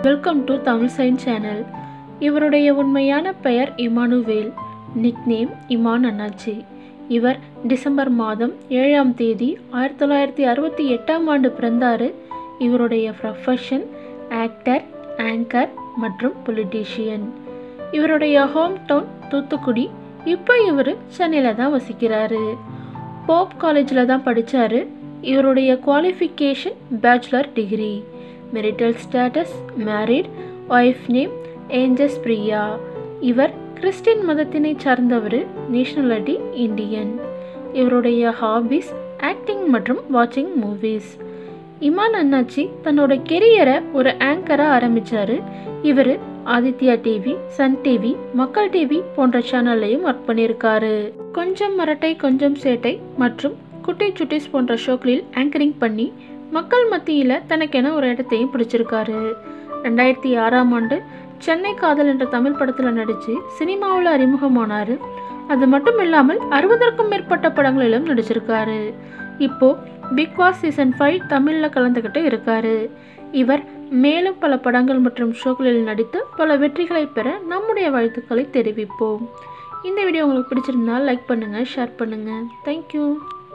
welcome to Tamil science channel இவருடைய உண்மையான பெயர் இமானுவேல் நிக்நேம் இமான் அண்ணாச்சி இவர் டிசம்பர் மாதம் ஏழாம் தேதி ஆயிரத்தி தொள்ளாயிரத்தி அறுபத்தி எட்டாம் ஆண்டு பிறந்தார் இவருடைய ப்ரொஃபஷன் ஆக்டர் ஆங்கர் மற்றும் பொலிட்டீஷியன் இவருடைய ஹோம் டவுன் தூத்துக்குடி இப்போ இவர் சென்னையில் தான் வசிக்கிறாரு போப் காலேஜில் தான் படித்தார் இவருடைய qualification bachelor degree marital status married wife name ஏஞ்சஸ் பிரியா இவர் கிறிஸ்டின் மதத்தினை சார்ந்தவர் நேஷனாலிட்டி இந்தியன் இவருடைய ஹாபிஸ் ஆக்டிங் மற்றும் வாட்சிங் மூவிஸ் இமான் அண்ணாச்சி தன்னோட கெரியரை ஒரு ஆங்கராக ஆரம்பித்தார் இவர் Aditya TV Sun TV Makkal TV போன்ற சேனல்லையும் ஒர்க் பண்ணியிருக்காரு கொஞ்சம் மரட்டை கொஞ்சம் சேட்டை மற்றும் குட்டி சுட்டிஸ் போன்ற ஷோக்களில் ஆங்கரிங் பண்ணி மக்கள் மத்தியில் தனக்கென ஒரு இடத்தையும் பிடிச்சிருக்காரு ரெண்டாயிரத்தி ஆறாம் ஆண்டு சென்னை காதல் என்ற தமிழ் படத்தில் நடித்து சினிமாவில் அறிமுகமானார் அது மட்டும் இல்லாமல் அறுபதற்கும் மேற்பட்ட படங்களிலும் நடிச்சிருக்காரு இப்போ பிக் பாஸ் சீசன் ஃபைவ் தமிழில் கலந்துக்கிட்டு இருக்காரு இவர் மேலும் பல படங்கள் மற்றும் ஷோக்களில் நடித்து பல வெற்றிகளை பெற நம்முடைய வாழ்த்துக்களை தெரிவிப்போம் இந்த வீடியோ உங்களுக்கு பிடிச்சிருந்தால் லைக் பண்ணுங்கள் ஷேர் பண்ணுங்கள் தேங்க்யூ